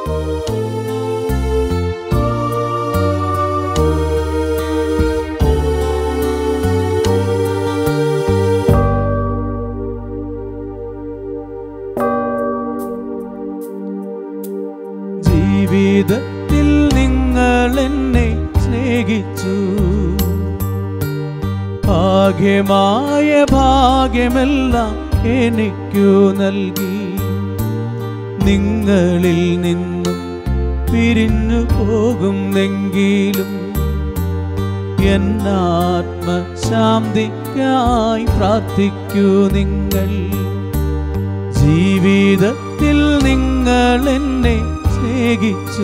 ജീവിതത്തിൽ നിങ്ങൾ എന്നെ സ്നേഹിച്ചു ഭാഗ്യമായ ഭാഗ്യമെല്ലാം എനിക്കു നൽകി നിങ്ങളിൽ നിന്നും പിരിഞ്ഞു പോകുന്നെങ്കിലും എന്നാത്മശാന്തിക്കായി പ്രാർത്ഥിക്കൂ നിങ്ങൾ ജീവിതത്തിൽ നിങ്ങൾ എന്നെ സ്നേഹിച്ചു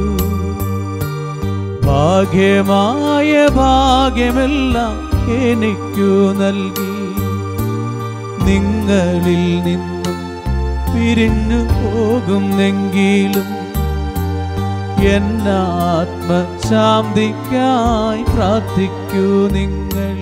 ഭാഗ്യമായ ഭാഗ്യമെല്ലാം എനിക്കു നൽകി നിങ്ങളിൽ നിന്നും പിരിഞ്ഞു പോകുന്നെങ്കിലും എന്നാത്മശാന്തിക്കായി പ്രാർത്ഥിക്കൂ നിങ്ങൾ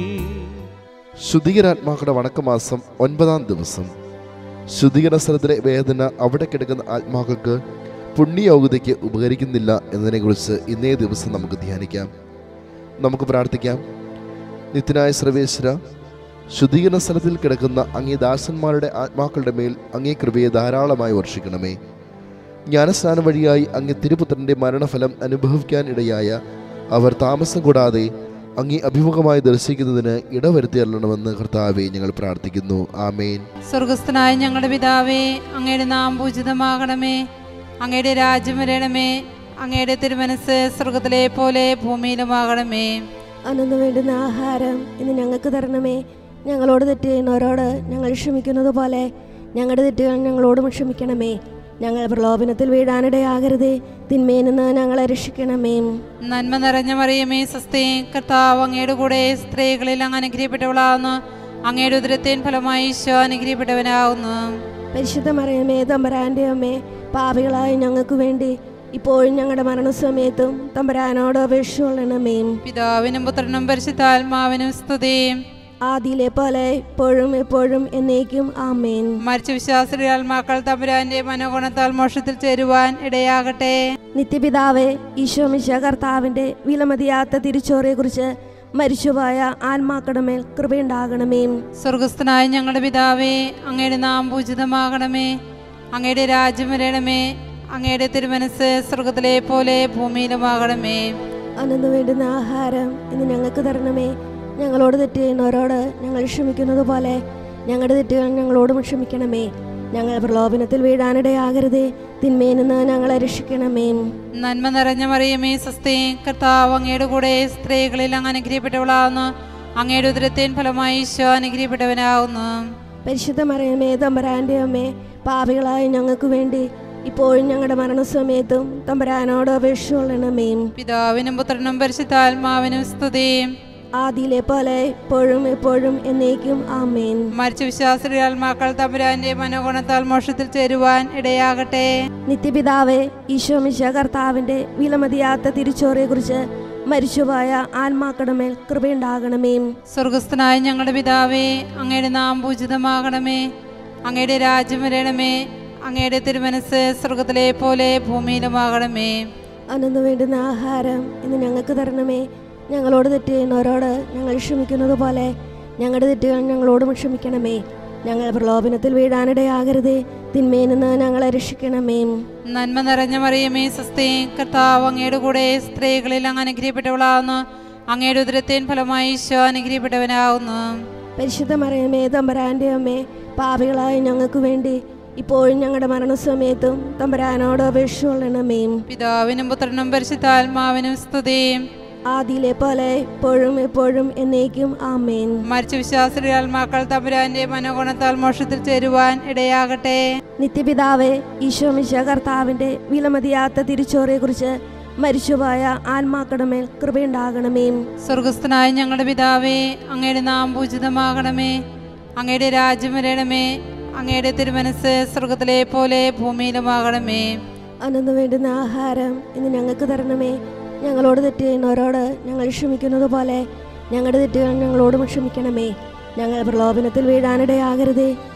ശുദ്ധീകരാത്മാക്കളുടെ വണക്കമാസം ഒൻപതാം ദിവസം ശുദ്ധീകരണ സ്ഥലത്തിലെ വേദന അവിടെ കിടക്കുന്ന ആത്മാക്കൾക്ക് പുണ്യയോഗ്യതയ്ക്ക് ഉപകരിക്കുന്നില്ല എന്നതിനെക്കുറിച്ച് ഇന്നേ ദിവസം നമുക്ക് ധ്യാനിക്കാം നമുക്ക് പ്രാർത്ഥിക്കാം നിത്യനായ സർവേശ്വര ശുദ്ധീകരണ സ്ഥലത്തിൽ കിടക്കുന്ന അങ്ങേ ദാസന്മാരുടെ ആത്മാക്കളുടെ മേൽ അങ്ങേ കൃപയെ ധാരാളമായി വർഷിക്കണമേ ജ്ഞാനസ്നാനം വഴിയായി അങ്ങേ തിരുപുത്രന്റെ മരണഫലം അനുഭവിക്കാൻ ഇടയായ അവർ താമസം കൂടാതെ അങ്ങേ അഭിമുഖമായി ദർശിക്കുന്നതിന് ഇടവരുത്തിയല്ലെന്ന് കർത്താവെ ഞങ്ങൾ പ്രാർത്ഥിക്കുന്നു ആമേൻ സ്വർഗസ്ഥനായ ഞങ്ങളുടെ പിതാവേ അങ്ങയുടെ നാം പൂജിതമാകണമേ അങ്ങയുടെ രാജ്യം വരണമേ അങ്ങയുടെ തിരുമനസ് സ്വർഗത്തിലെ പോലെ ഭൂമിയിലുമാകണമേ അന്നു വേണ്ടുന്ന ആഹാരം ഇന്ന് ഞങ്ങൾക്ക് തരണമേ ഞങ്ങളോട് തെറ്റ് ചെയ്യുന്നവരോട് ഞങ്ങൾ ക്ഷമിക്കുന്നത് പോലെ ഞങ്ങളുടെ തെറ്റുകൾ ഞങ്ങളോടും ക്ഷമിക്കണമേ ഞങ്ങൾ പ്രലോഭനത്തിൽ വീഴാനിടയാകരുതേ തിന്മയിൽ നിന്ന് ഞങ്ങളെ രക്ഷിക്കണമേ നന്മ നിറഞ്ഞ മറിയമേ സ്വസ്തി കർത്താവ് അങ്ങയുടെ കൂടെ സ്ത്രീകളിൽ അങ്ങ് അനുഗ്രഹിക്കപ്പെട്ടവളാകുന്നു അങ്ങയുടെ ഉദരത്തേൻ ഫലമായി ഈശോ അനുഗ്രഹിക്കപ്പെട്ടവനാകുന്നു പരിശുദ്ധ മറിയമേ തമ്പരാൻ്റെ അമ്മേ പാപികളായ ഞങ്ങൾക്ക് വേണ്ടി ഇപ്പോഴും ഞങ്ങളുടെ മരണസമയത്തും തമ്പരാനോട് അപേക്ഷിച്ചുകൊള്ളണമേ പിതാവിനും പുത്രനും പരിശുദ്ധാത്മാവിനും സ്തുതിയും ആദിയിലെ പോലെ ഇപ്പോഴും എപ്പോഴും എന്നേക്കും ആമേൻ മരിച്ച വിശ്വാസിയുടെ ആത്മാക്കൾ തമ്പുരാന്റെ മനോഗുണത്താൽ മോക്ഷത്തിൽ ചേരുവാൻ ഇടയാകട്ടെ നിത്യപിതാവേ ഈശോമിശ കർത്താവിൻ്റെ വിലമതിയാത്ത തിരിച്ചോറിയെക്കുറിച്ച് മരിച്ചുപോയ ആത്മാക്കളുടെ മേൽ കൃപയുണ്ടാകണമേ സ്വർഗസ്ഥനായ ഞങ്ങളുടെ പിതാവേ അങ്ങയുടെ നാം പൂജിതമാകണമേ അങ്ങയുടെ രാജ്യം വരണമേ അങ്ങയുടെ തിരുമനസ് സ്വർഗത്തിലെ പോലെ ഭൂമിയിലുമാകണമേ അന്നു വേണ്ടുന്ന ആഹാരം ഇന്ന് ഞങ്ങൾക്ക് തരണമേ ഞങ്ങളോട് തെറ്റ് ചെയ്യുന്നവരോട് ഞങ്ങൾ ക്ഷമിക്കുന്നത് പോലെ ഞങ്ങളുടെ തെറ്റുകൾ ഞങ്ങളോടും ക്ഷമിക്കണമേ ഞങ്ങൾ പ്രലോഭനത്തിൽ വീഴാനിടയാകരുതേ തിന്മയിൽ നിന്ന് ഞങ്ങളെ രക്ഷിക്കണമേ നന്മ നിറഞ്ഞ മറിയമേ സ്വസ്തി കർത്താവ് അങ്ങയുടെ കൂടെ സ്ത്രീകളിൽ അങ്ങ് അനുഗ്രഹിക്കപ്പെട്ടവളാകുന്നു അങ്ങയുടെ ഉദരത്തേൻ ഫലമായി ഈശോ അനുഗ്രഹിക്കപ്പെട്ടവനാകുന്നു പരിശുദ്ധ മറിയമേ തമ്പരാൻ്റെ അമ്മേ പാപികളായ ഞങ്ങൾക്ക് വേണ്ടി ഇപ്പോഴും ഞങ്ങളുടെ മരണസമയത്തും തമ്പരാനോട് അപേക്ഷിച്ചുകൊള്ളണമേ പിതാവിനും പുത്രനും പരിശുദ്ധാത്മാവിനും സ്തുതിയും ആദിയിലെ പോലെ ഇപ്പോഴും എപ്പോഴും എന്നേക്കും ആമേൻ മരിച്ച വിശ്വാസിയുടെ ആത്മാക്കൾ തമ്പുരാന്റെ മനോഗുണത്താൽ മോക്ഷത്തിൽ ചേരുവാൻ ഇടയാകട്ടെ നിത്യപിതാവേ ഈശോമിശ കർത്താവിൻ്റെ വിലമതിയാത്ത തിരിച്ചോറിയെക്കുറിച്ച് മരിച്ചുപോയ ആത്മാക്കളുടെ മേൽ കൃപയുണ്ടാകണമേ സ്വർഗസ്ഥനായ ഞങ്ങളുടെ പിതാവേ അങ്ങയുടെ നാം പൂജിതമാകണമേ അങ്ങയുടെ രാജ്യം വരണമേ അങ്ങയുടെ തിരുമനസ് സ്വർഗത്തിലെ പോലെ ഭൂമിയിലുമാകണമേ അന്നു വേണ്ടുന്ന ആഹാരം ഇന്ന് ഞങ്ങൾക്ക് തരണമേ ഞങ്ങളോട് തെറ്റ് ചെയ്യുന്നവരോട് ഞങ്ങൾ ക്ഷമിക്കുന്നത് പോലെ ഞങ്ങളുടെ തെറ്റുകൾ ഞങ്ങളോടും ക്ഷമിക്കണമേ ഞങ്ങൾ പ്രലോഭനത്തിൽ വീഴാനിടയാകരുതേ തിന്മയിൽ നിന്ന് ഞങ്ങളെ രക്ഷിക്കണമേ നന്മ നിറഞ്ഞ മറിയമേ സ്വസ്തി കർത്താവ് അങ്ങയുടെ കൂടെ സ്ത്രീകളിൽ അങ്ങ് അനുഗ്രഹിക്കപ്പെട്ടവളാകുന്നു അങ്ങയുടെ ഉദരത്തേൻ ഫലമായി ഈശോ അനുഗ്രഹിക്കപ്പെട്ടവനാകുന്നു പരിശുദ്ധ മറിയമേ തമ്പരാൻ്റെ അമ്മേ പാപികളായ ഞങ്ങൾക്ക് വേണ്ടി ഇപ്പോഴും ഞങ്ങളുടെ മരണസമയത്തും തമ്പരാനോട് അപേക്ഷിച്ചുകൊള്ളണമേ പിതാവിനും പുത്രനും പരിശുദ്ധാത്മാവിനും സ്തുതിയും ആദിയിലെ പോലെ ഇപ്പോഴും എപ്പോഴും എന്നേക്കും ആമേൻ മരിച്ച വിശ്വാസിയുടെ ആത്മാക്കൾ തമ്പുരാന്റെ മനോഗുണത്താൽ മോക്ഷത്തിൽ ചേരുവാൻ ഇടയാകട്ടെ നിത്യപിതാവേ ഈശോമിശ കർത്താവിൻ്റെ വിലമതിയാത്ത തിരിച്ചോറിയെക്കുറിച്ച് മരിച്ചുപോയ ആത്മാക്കളുടെ മേൽ കൃപയുണ്ടാകണമേ സ്വർഗസ്ഥനായ ഞങ്ങളുടെ പിതാവേ അങ്ങയുടെ നാം പൂജിതമാകണമേ അങ്ങയുടെ രാജ്യം വരണമേ അങ്ങയുടെ തിരുമനസ് സ്വർഗത്തിലെ പോലെ ഭൂമിയിലുമാകണമേ അന്നു വേണ്ടുന്ന ആഹാരം ഇന്ന് ഞങ്ങൾക്ക് തരണമേ ഞങ്ങളോട് തെറ്റ് ചെയ്യുന്നവരോട് ഞങ്ങൾ ക്ഷമിക്കുന്നത് പോലെ ഞങ്ങളുടെ തെറ്റുകൾ ഞങ്ങളോടും ക്ഷമിക്കണമേ ഞങ്ങൾ പ്രലോഭനത്തിൽ വീഴാനിടയാകരുതേ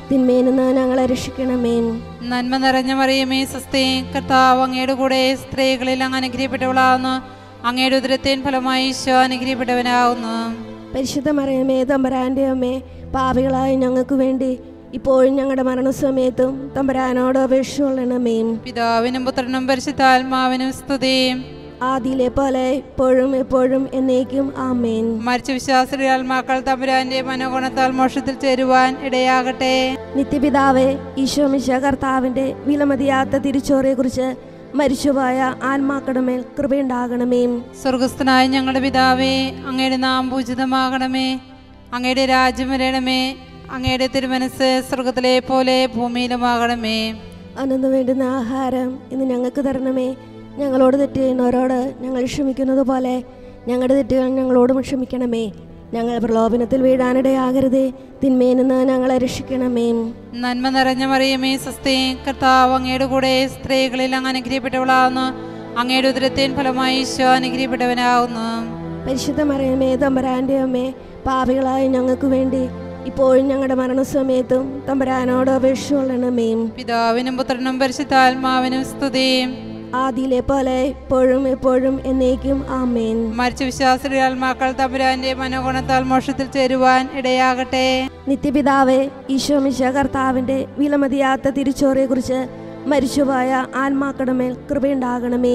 തിന്മയിൽ നിന്ന് ഞങ്ങളെ രക്ഷിക്കണമേ നന്മ നിറഞ്ഞ മറിയമേ സസ്തേ കർത്താവ് അങ്ങയുടെ കൂടെ സ്ത്രീകളിൽ അങ്ങ് അനുഗ്രഹിക്കപ്പെട്ടവളാവുന്നു അങ്ങയുടെ ഉദരത്തേൻ ഫലമായി ഈശോ അനുഗ്രഹിക്കപ്പെട്ടവനാവുന്നു പരിശുദ്ധ മറിയമേ തമ്പരാൻ്റെ അമ്മേ പാപികളായ ഞങ്ങൾക്ക് വേണ്ടി ഇപ്പോഴും ഞങ്ങളുടെ മരണസമയത്തും തമ്പരാനോട് അപേക്ഷ കൊള്ളണമേ പിതാവിനും പുത്രനും പരിശുദ്ധാത്മാവിനും സ്തുതിയും ആദിയിലെ പോലെ ഇപ്പോഴും എപ്പോഴും എന്നേക്കും ആമേൻ മരിച്ച വിശ്വാസിയുടെ ആത്മാക്കൾ തമ്പുരാന്റെ മനോഗുണത്താൽ മോക്ഷത്തിൽ ചേരുവാൻ ഇടയാകട്ടെ നിത്യപിതാവേ ഈശോമിശ കർത്താവിൻ്റെ വിലമതിയാത്ത തിരിച്ചോറിയെക്കുറിച്ച് മരിച്ചുപോയ ആത്മാക്കളുടെ മേൽ കൃപയുണ്ടാകണമേ സ്വർഗസ്ഥനായ ഞങ്ങളുടെ പിതാവേ അങ്ങയുടെ നാം പൂജിതമാകണമേ അങ്ങയുടെ രാജ്യം വരണമേ അങ്ങയുടെ തിരുമനസ് സ്വർഗത്തിലെ പോലെ ഭൂമിയിലുമാകണമേ അന്നു വേണ്ടുന്ന ആഹാരം ഇന്ന് ഞങ്ങൾക്ക് തരണമേ ഞങ്ങളോട് തെറ്റ് ചെയ്യുന്നവരോട് ഞങ്ങൾ ക്ഷമിക്കുന്നത് പോലെ ഞങ്ങളുടെ തെറ്റുകൾ ഞങ്ങളോടും ക്ഷമിക്കണമേ ഞങ്ങൾ പ്രലോഭനത്തിൽ വീഴാനിടയാകരുതേ തിന്മയിൽ നിന്ന് ഞങ്ങളെ രക്ഷിക്കണമേ നന്മ നിറഞ്ഞ മറിയമേ സസ്തേ കർത്താവ് അങ്ങയുടെ കൂടെ സ്ത്രീകളിൽ അങ്ങ് അനുഗ്രഹിക്കപ്പെട്ടവളാവുന്നു അങ്ങയുടെ ഉദരത്തേൻ ഫലമായി ഈശോ അനുഗ്രഹിക്കപ്പെട്ടവനാവുന്നു പരിശുദ്ധ മറിയമേ തമ്പരാൻ്റെ അമ്മേ പാപികളായ ഞങ്ങൾക്ക് വേണ്ടി ഇപ്പോഴും ഞങ്ങളുടെ മരണസമയത്തും തമ്പരാനോട് അപേക്ഷ കൊള്ളണമേ പിതാവിനും പുത്രനും പരിശുദ്ധാത്മാവിനും സ്തുതിയും ആദിയിലെ പോലെ ഇപ്പോഴും എപ്പോഴും എന്നേക്കും ആമേൻ മരിച്ച വിശ്വാസിയുടെ ആത്മാക്കൾ തമ്പുരാന്റെ മനോഗുണത്താൽ മോക്ഷത്തിൽ ചേരുവാൻ ഇടയാകട്ടെ നിത്യപിതാവേ ഈശോമിശ കർത്താവിൻ്റെ വിലമതിയാത്ത തിരിച്ചോറിയെക്കുറിച്ച് മരിച്ചുപോയ ആത്മാക്കളുടെ മേൽ കൃപയുണ്ടാകണമേ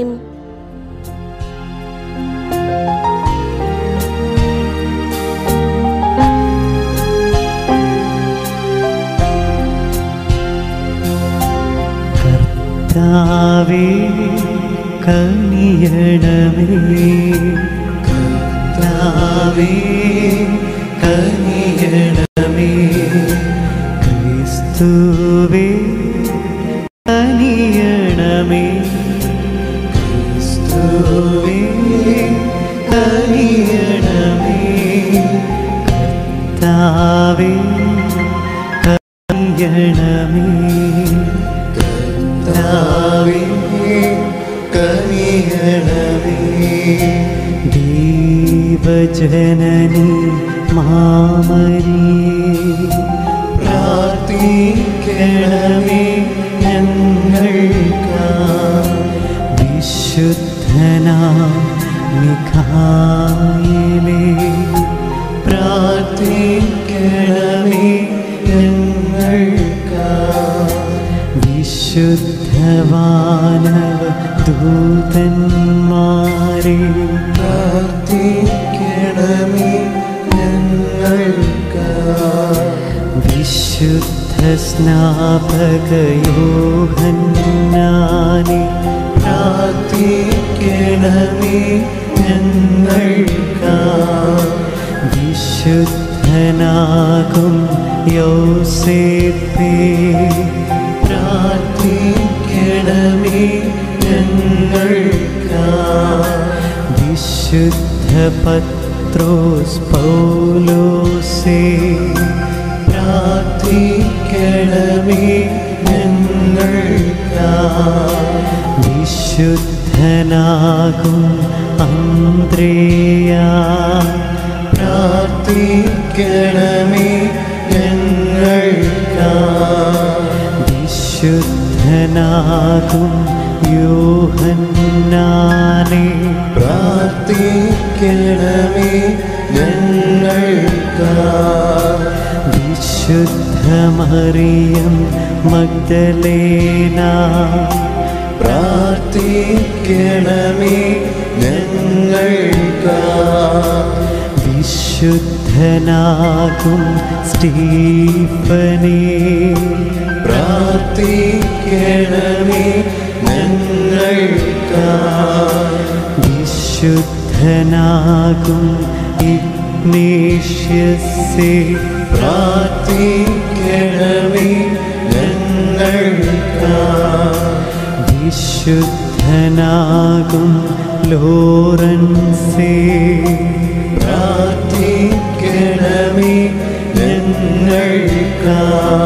കർത്താവേ കനിയണമേ കർത്താവേ കനിയണമേ ക്രിസ്തുവേ കനിയണമേ ക്രിസ്തുവേ കനിയണമേ കർത്താവേ കനിയണമേ കർത്താവേ കനിയണമേ ദീപജനനി മാമരിയേ പ്രാർത്ഥിക്കണമേ ഞങ്ങൾക്ക് വിശുദ്ധനാ മിഖായിലേ പ്രാർത്ഥിക്കണമേ ഞങ്ങൾക്ക് വിശുദ്ധവാനവ ദൂതന്മാരെ പ്രാർത്ഥിക്കണമേ ഞങ്ങൾക്ക് വിശുദ്ധ സ്നാപകയോഹന്നാനെ പ്രാർത്ഥിക്കണമേ ഞങ്ങൾക്ക് വിശുദ്ധനാകും യോസേപ്പേ പ്രാർത്ഥിക്കണമേ ഞങ്ങൾക്ക് വിശുദ്ധ പത്രോസ് പൗലോസേ പ്രാർത്ഥിക്കണമേ ഞങ്ങൾക്ക് വിശുദ്ധനാകും അന്ത്രേയ പ്രാർത്ഥിക്കണമേ ഞങ്ങൾക്ക് വിശുദ്ധനാകും യോഹന്നാനെ പ്രാർത്ഥിക്കണമേ ഞങ്ങൾക്ക് വിശുദ്ധമറിയം മഗ്ദലേന പ്രാർത്ഥിക്കണമേ ഞങ്ങൾക്ക് വിശുദ്ധനാകും സ്റ്റീഫനേ പ്രാർത്ഥിക്കണമേ ഞങ്ങൾക്ക് വിശുദ്ധനാകും ഇഗ്നേഷ്യസേ പ്രാർത്ഥിക്കണമേ ഞങ്ങൾക്ക് വിശുദ്ധനാകും ലോറൻസേ പ്രാർത്ഥിക്കണമേ ഞങ്ങൾക്ക്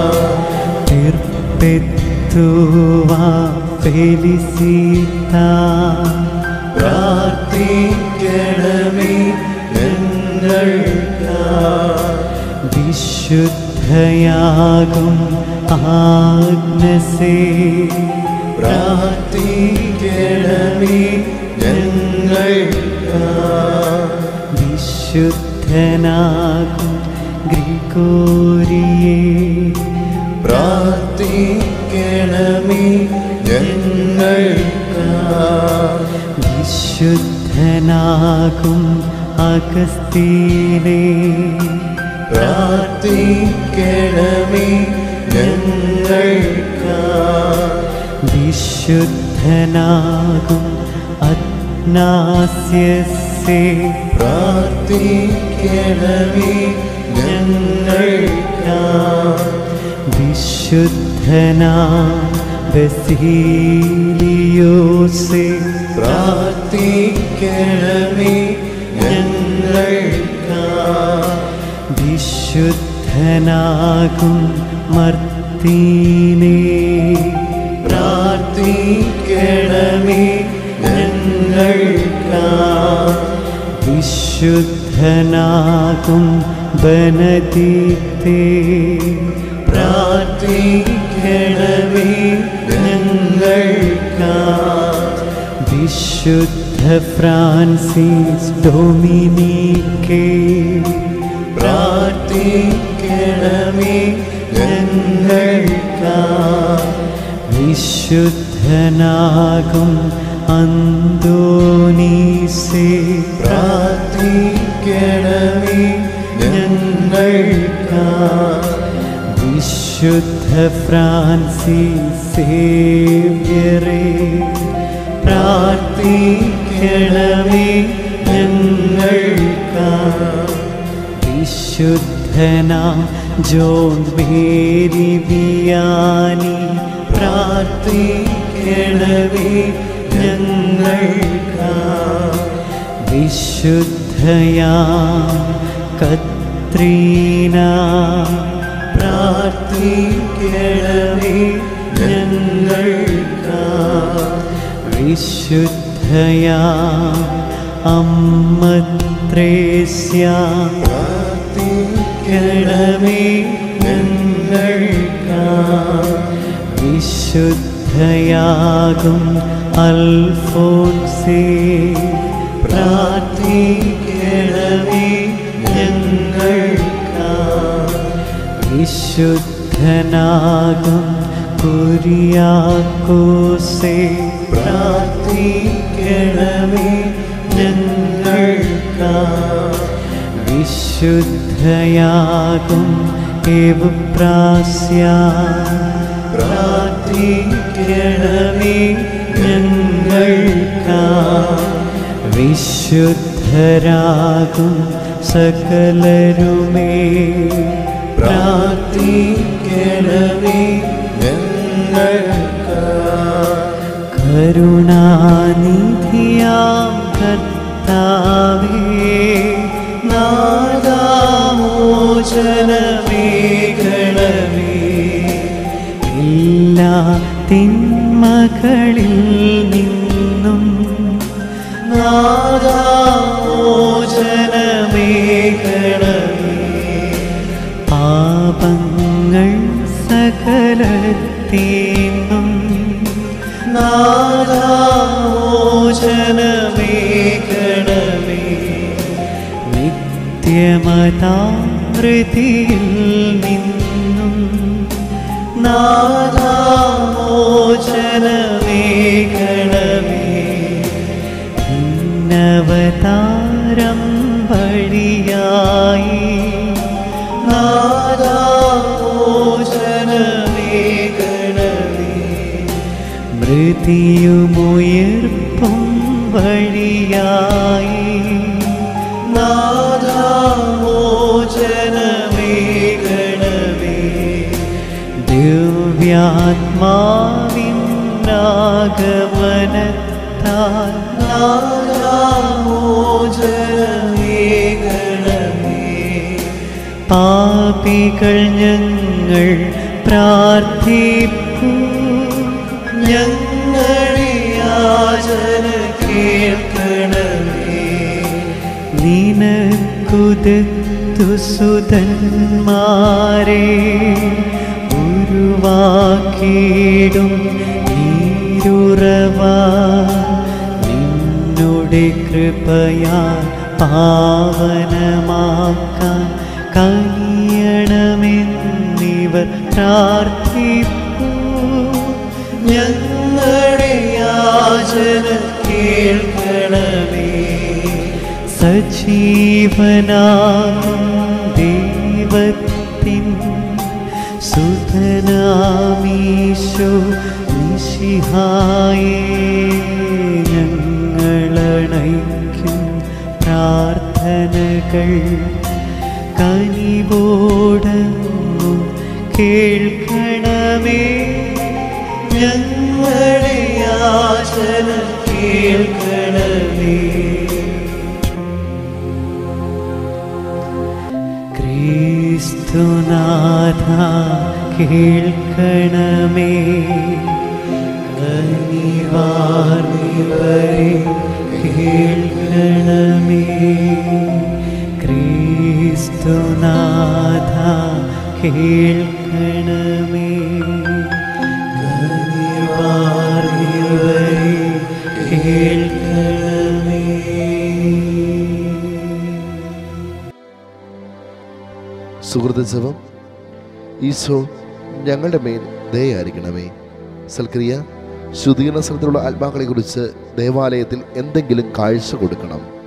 പെത്തുവാ ഫെലിസിത്ത പ്രാർത്ഥിക്കണമേ ഞങ്ങൾക്ക് വിശുദ്ധ വിശുദ്ധയാകും ആഗ്നസേ പ്രാർത്ഥിക്കണമേ ഞങ്ങൾക്ക് വിശുദ്ധനാകും ഗ്രിഗോരിയെ പ്രാർത്ഥിക്കണമേ ഞങ്ങൾക്ക് വിശുദ്ധനാകും അഗസ്തീനെ പ്രാർത്ഥിക്കണമേ ഞങ്ങൾക്ക് വിശുദ്ധനാകും അഗ്നാസ്യസേ പ്രാർത്ഥിക്കണമേ ഞങ്ങൾക്ക് വിശുദ്ധനാ ബസീലിയോസേ പ്രാർത്ഥിക്കണമേ ഞങ്ങൾക്ക് വിശുദ്ധനാകും മർത്തീനെ പ്രാർത്ഥിക്കണമേ ഞങ്ങൾക്ക് വിശുദ്ധനാകും ബനദീത്തെ പ്രാർത്ഥിക്കണമേ ഞങ്ങൾക്ക് വിശുദ്ധ ഫ്രാൻസിസ് ഡൊമിനിക്കേ പ്രാർത്ഥിക്കണമേ ഞങ്ങൾക്ക് വിശുദ്ധനാകും അന്തോനീസേ പ്രാർത്ഥിക്കണമേ ഞങ്ങൾക്ക് വിശുദ്ധ ഫ്രാൻസിസ് സേവ്യറേ പ്രാർത്ഥിക്കണമേ ഞങ്ങൾക്ക് വിശുദ്ധന ജോൺ മേരി ബിയാനി പ്രാർത്ഥിക്കണമേ ഞങ്ങൾക്ക് വിശുദ്ധയാ കത്രീന പ്രാർത്ഥിക്കണമേ ഞങ്ങൾക്ക് വിശുദ്ധയാ അമ്മത്രേസ്യ പ്രാർത്ഥിക്കണമേ ഞങ്ങൾക്ക് വിശുദ്ധയാകും അൽഫോൻസേ പ്രാർത്ഥിക്കണമേ ഞങ്ങൾക്ക് വിശുദ്ധനാകും കുരിയാക്കോസേ പ്രാർത്ഥിക്കണമേ ഞങ്ങൾക്ക് വിശുദ്ധയാകും ഏവപ്രാസ്യ പ്രാർത്ഥിക്കണമേ ഞങ്ങൾക്ക് വിശുദ്ധരാകും സകലരുമേ പ്രാർത്ഥിക്കണമേ ഞങ്ങൾക്ക് കരുണാനിധിയാം കർത്താവേ നാദാമോചനമേഘണമേ എല്ലാ തിന്മകളിൽ നിന്നും നാദാമോചനമേഘണമേ പാപങ്ങൾ സകലത്തേന്നും നാദാമോചനമേഘണമേ നിത്യമതാമൃതിയിൽ നിന്നും നാദാമോചനമേഘണമേ ഭിന്നവതാരം വഴിയായി നാദാമോചനമേഘണമേ മൃതിയുമുയർപ്പും വഴിയായി നാദാമോചനമേഘണമേ ദിവ്യാത്മാവിന്നാഗമനത്താൽ നാദാമോചനമേഘണമേ പാപികൾ ഞങ്ങൾ പ്രാർത്ഥിപ്പൂ ഞങ്ങളെ യാചന കേൾക്കണമേ നിനക്കുദത്തും സുതന്മാരെ ഉരുവാക്കിയിടും നീരുറവ നിന്നുടെ കൃപയാൽ പാവനമാക്കാൻ കഴിയണമെന്നിവർ പ്രാർത്ഥിപ്പൂ ഞങ്ങളുടെ യാചന കേൾക്കണമേ സജീവനാകും ദൈവത്തിൻ സുധനാമീശോ നിശിഹായേ ഞങ്ങളണയ്ക്കും പ്രാർത്ഥനകൾ കനിവോടങ്ങു കേൾക്കണമേ ഞങ്ങളുടെ യാചന കേൾക്കണമേ ക്രിസ്തുനാഥ കേൾക്കണമേ കനിവാർന്നിവരെ കേൾക്കണമേ ക്രിസ്തുനാഥ കേൾക്കണമേ കനിവാർന്നിവരെ കേൾക്കണമേ സുഹൃത്ത് ജപം ഈശോ ഞങ്ങളുടെ മേൽ ദയായിരിക്കണമേ സൽക്രിയ ശുദ്ധീകരണ സ്ഥലത്തിലുള്ള ആത്മാക്കളെ കുറിച്ച് ദേവാലയത്തിൽ എന്തെങ്കിലും കാഴ്ച കൊടുക്കണം